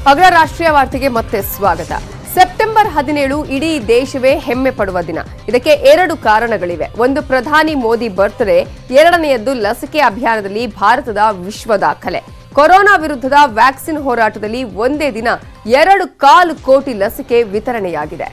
ಅಗ್ರ ರಾಷ್ಟ್ರೀಯ ವಾರ್ತೆಗೆ ಮತ್ತೆ ಸ್ವಾಗತ ಸೆಪ್ಟೆಂಬರ್ ಹದಿನೇಳು ಇಡೀ ದೇಶವೇ ಹೆಮ್ಮೆ ಪಡುವ ದಿನ ಇದಕ್ಕೆ ಎರಡು ಕಾರಣಗಳಿವೆ ಒಂದು ಪ್ರಧಾನಿ ಮೋದಿ ಬರ್ತ್ಡೇ ಎರಡನೆಯದ್ದು ಲಸಿಕೆ ಅಭಿಯಾನದಲ್ಲಿ ಭಾರತದ ವಿಶ್ವ ದಾಖಲೆ ಕೊರೋನಾ ವಿರುದ್ಧದ ವ್ಯಾಕ್ಸಿನ್ ಹೋರಾಟದಲ್ಲಿ ಒಂದೇ ದಿನ ಎರಡು ಕಾಲು ಕೋಟಿ ಲಸಿಕೆ ವಿತರಣೆಯಾಗಿದೆ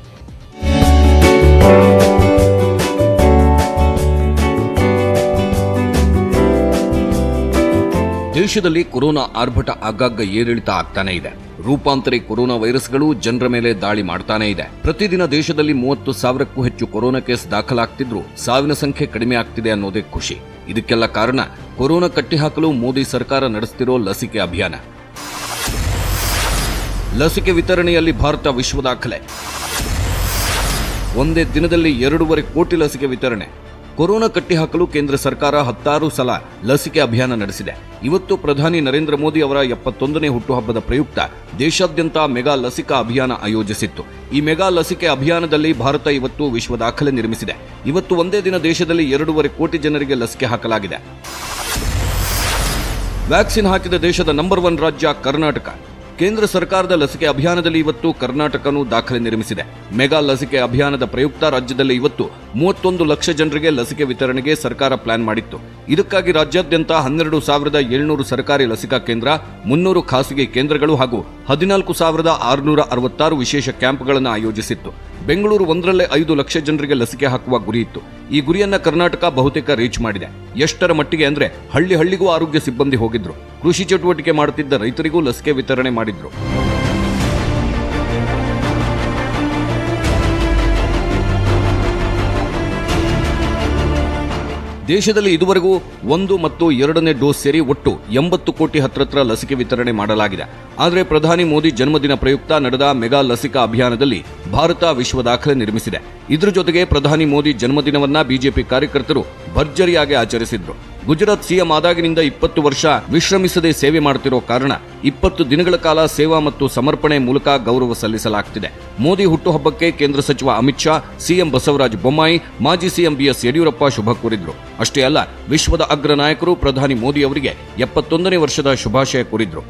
ದೇಶದಲ್ಲಿ ಕೊರೋನಾ ಆರ್ಭಟ ಆಗಾಗ ಏರಿಳಿತ ಆಗ್ತಾನೆ ಇದೆ ರೂಪಾಂತರಿ ಕೊರೋನಾ ವೈರಸ್ಗಳು ಜನರ ಮೇಲೆ ದಾಳಿ ಮಾಡ್ತಾನೆ ಇದೆ ಪ್ರತಿದಿನ ದೇಶದಲ್ಲಿ ಮೂವತ್ತು ಸಾವಿರಕ್ಕೂ ಹೆಚ್ಚು ಕೊರೋನಾ ಕೇಸ್ ದಾಖಲಾಗ್ತಿದ್ರು ಸಾವಿನ ಸಂಖ್ಯೆ ಕಡಿಮೆ ಆಗ್ತಿದೆ ಅನ್ನೋದೇ ಖುಷಿ ಇದಕ್ಕೆಲ್ಲ ಕಾರಣ ಕೊರೋನಾ ಕಟ್ಟಿಹಾಕಲು ಮೋದಿ ಸರ್ಕಾರ ನಡೆಸ್ತಿರೋ ಲಸಿಕೆ ಅಭಿಯಾನ ಲಸಿಕೆ ವಿತರಣೆಯಲ್ಲಿ ಭಾರತ ವಿಶ್ವ ದಾಖಲೆ ಒಂದೇ ದಿನದಲ್ಲಿ ಎರಡೂವರೆ ಕೋಟಿ ಲಸಿಕೆ ವಿತರಣೆ ಕೊರೋನಾ ಕಟ್ಟಿಹಾಕಲು ಕೇಂದ್ರ ಸರ್ಕಾರ ಹತ್ತಾರು ಸಲ ಲಸಿಕೆ ಅಭಿಯಾನ ನಡೆಸಿದೆ ಇವತ್ತು ಪ್ರಧಾನಿ ನರೇಂದ್ರ ಮೋದಿ ಅವರ ಎಪ್ಪತ್ತೊಂದನೇ ಹುಟ್ಟುಹಬ್ಬದ ಪ್ರಯುಕ್ತ ದೇಶಾದ್ಯಂತ ಮೆಗಾ ಲಸಿಕಾ ಅಭಿಯಾನ ಆಯೋಜಿಸಿತ್ತು ಈ ಮೆಗಾ ಲಸಿಕೆ ಅಭಿಯಾನದಲ್ಲಿ ಭಾರತ ಇವತ್ತು ವಿಶ್ವ ದಾಖಲೆ ನಿರ್ಮಿಸಿದೆ ಇವತ್ತು ಒಂದೇ ದಿನ ದೇಶದಲ್ಲಿ ಎರಡೂವರೆ ಕೋಟಿ ಜನರಿಗೆ ಲಸಿಕೆ ಹಾಕಲಾಗಿದೆ ವ್ಯಾಕ್ಸಿನ್ ಹಾಕಿದ ದೇಶದ ನಂಬರ್ ಒನ್ ರಾಜ್ಯ ಕರ್ನಾಟಕ ಕೇಂದ್ರ ಸರ್ಕಾರದ ಲಸಿಕೆ ಅಭಿಯಾನದಲ್ಲಿ ಇವತ್ತು ಕರ್ನಾಟಕನೂ ದಾಖಲೆ ನಿರ್ಮಿಸಿದೆ ಮೆಗಾ ಲಸಿಕೆ ಅಭಿಯಾನದ ಪ್ರಯುಕ್ತ ರಾಜ್ಯದಲ್ಲಿ ಇವತ್ತು ಮೂವತ್ತೊಂದು ಲಕ್ಷ ಜನರಿಗೆ ಲಸಿಕೆ ವಿತರಣೆಗೆ ಸರ್ಕಾರ ಪ್ಲಾನ್ ಮಾಡಿತ್ತು ಇದಕ್ಕಾಗಿ ರಾಜ್ಯಾದ್ಯಂತ ಹನ್ನೆರಡು ಸಾವಿರದ ಏಳ್ನೂರು ಸರ್ಕಾರಿ ಲಸಿಕಾ ಕೇಂದ್ರ ಮುನ್ನೂರು ಖಾಸಗಿ ಕೇಂದ್ರಗಳು ಹಾಗೂ ಹದಿನಾಲ್ಕು ಸಾವಿರದ ಆರುನೂರ ಅರವತ್ತಾರು ವಿಶೇಷ ಕ್ಯಾಂಪ್ಗಳನ್ನು ಆಯೋಜಿಸಿತ್ತು ಬೆಂಗಳೂರು ಒಂದರಲ್ಲೇ ಐದು ಲಕ್ಷ ಜನರಿಗೆ ಲಸಿಕೆ ಹಾಕುವ ಗುರಿ ಇತ್ತು ಈ ಗುರಿಯನ್ನ ಕರ್ನಾಟಕ ಬಹುತೇಕ ರೀಚ್ ಮಾಡಿದೆ ಎಷ್ಟರ ಮಟ್ಟಿಗೆ ಅಂದ್ರೆ ಹಳ್ಳಿ ಹಳ್ಳಿಗೂ ಆರೋಗ್ಯ ಸಿಬ್ಬಂದಿ ಹೋಗಿದ್ರು ಕೃಷಿ ಚಟುವಟಿಕೆ ಮಾಡುತ್ತಿದ್ದ ರೈತರಿಗೂ ಲಸಿಕೆ ವಿತರಣೆ ಮಾಡಿದ್ರು ದೇಶದಲ್ಲಿ ಇದುವರೆಗೂ ಒಂದು ಮತ್ತು ಎರಡನೇ ಡೋಸ್ ಸೇರಿ ಒಟ್ಟು ಎಂಬತ್ತು ಕೋಟಿ ಹತ್ರತ್ರ ಲಸಿಕೆ ವಿತರಣೆ ಮಾಡಲಾಗಿದೆ ಆದರೆ ಪ್ರಧಾನಿ ಮೋದಿ ಜನ್ಮದಿನ ಪ್ರಯುಕ್ತ ನಡೆದ ಮೆಗಾ ಲಸಿಕಾ ಅಭಿಯಾನದಲ್ಲಿ ಭಾರತ ವಿಶ್ವ ದಾಖಲೆ ನಿರ್ಮಿಸಿದೆ ಇದ್ರ ಜೊತೆಗೆ ಪ್ರಧಾನಿ ಮೋದಿ ಜನ್ಮದಿನವನ್ನ ಬಿಜೆಪಿ ಕಾರ್ಯಕರ್ತರು ಭರ್ಜರಿಯಾಗಿ ಆಚರಿಸಿದ್ರು ಗುಜರಾತ್ ಸಿಎಂ ಆದಾಗಿನಿಂದ ಇಪ್ಪತ್ತು ವರ್ಷ ವಿಶ್ರಮಿಸದೆ ಸೇವೆ ಮಾಡುತ್ತಿರೋ ಕಾರಣ ಇಪ್ಪತ್ತು ದಿನಗಳ ಕಾಲ ಸೇವಾ ಮತ್ತು ಸಮರ್ಪಣೆ ಮೂಲಕ ಗೌರವ ಸಲ್ಲಿಸಲಾಗುತ್ತಿದೆ ಮೋದಿ ಹುಟ್ಟುಹಬ್ಬಕ್ಕೆ ಕೇಂದ್ರ ಸಚಿವ ಅಮಿತ್ ಶಾ ಸಿಎಂ ಬಸವರಾಜ ಬೊಮ್ಮಾಯಿ ಮಾಜಿ ಸಿಎಂ ಬಿಎಸ್ ಯಡಿಯೂರಪ್ಪ ಶುಭ ಕೋರಿದ್ರು ಅಷ್ಟೇ ಅಲ್ಲ ವಿಶ್ವದ ಅಗ್ರ ನಾಯಕರು ಪ್ರಧಾನಿ ಮೋದಿ ಅವರಿಗೆ ಎಪ್ಪತ್ತೊಂದನೇ ವರ್ಷದ ಶುಭಾಶಯ ಕೋರಿದ್ರು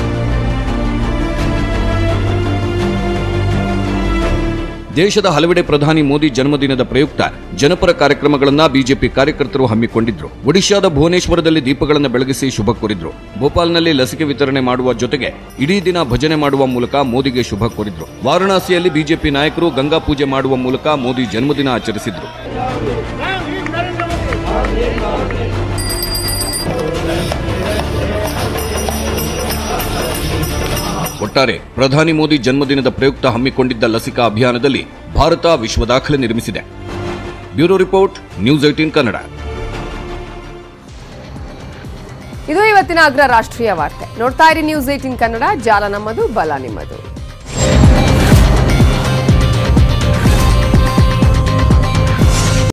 ದೇಶದ ಹಲವೆಡೆ ಪ್ರಧಾನಿ ಮೋದಿ ಜನ್ಮದಿನದ ಪ್ರಯುಕ್ತ ಜನಪರ ಕಾರ್ಯಕ್ರಮಗಳನ್ನ ಬಿಜೆಪಿ ಕಾರ್ಯಕರ್ತರು ಹಮ್ಮಿಕೊಂಡಿದ್ರು ಒಡಿಶಾದ ಭುವನೇಶ್ವರದಲ್ಲಿ ದೀಪಗಳನ್ನು ಬೆಳಗಿಸಿ ಶುಭ ಕೋರಿದ್ರು ಭೋಪಾಲ್ನಲ್ಲಿ ಲಸಿಕೆ ವಿತರಣೆ ಮಾಡುವ ಜೊತೆಗೆ ಇಡೀ ದಿನ ಭಜನೆ ಮಾಡುವ ಮೂಲಕ ಮೋದಿಗೆ ಶುಭ ಕೋರಿದ್ರು ವಾರಣಾಸಿಯಲ್ಲಿ ಬಿಜೆಪಿ ನಾಯಕರು ಗಂಗಾ ಪೂಜೆ ಮಾಡುವ ಮೂಲಕ ಮೋದಿ ಜನ್ಮದಿನ ಆಚರಿಸಿದ್ರು ಒಟ್ಟಾರೆ ಪ್ರಧಾನಿ ಮೋದಿ ಜನ್ಮದಿನದ ಪ್ರಯುಕ್ತ ಹಮ್ಮಿಕೊಂಡಿದ್ದ ಲಸಿಕಾ ಅಭಿಯಾನದಲ್ಲಿ ಭಾರತ ವಿಶ್ವ ದಾಖಲೆ ನಿರ್ಮಿಸಿದೆ bureau report news eighteen Kannada ಇದು ಇವತ್ತಿನ ಅಗ್ರ ರಾಷ್ಟ್ರೀಯ ವಾರ್ತೆ ನೋಡ್ತಾ ಇರಿ ನ್ಯೂಸ್ ಏಟಿನ್ ಕನ್ನಡ ಜಾಲ ನಮ್ಮದು ಬಲ ನಿಮ್ಮದು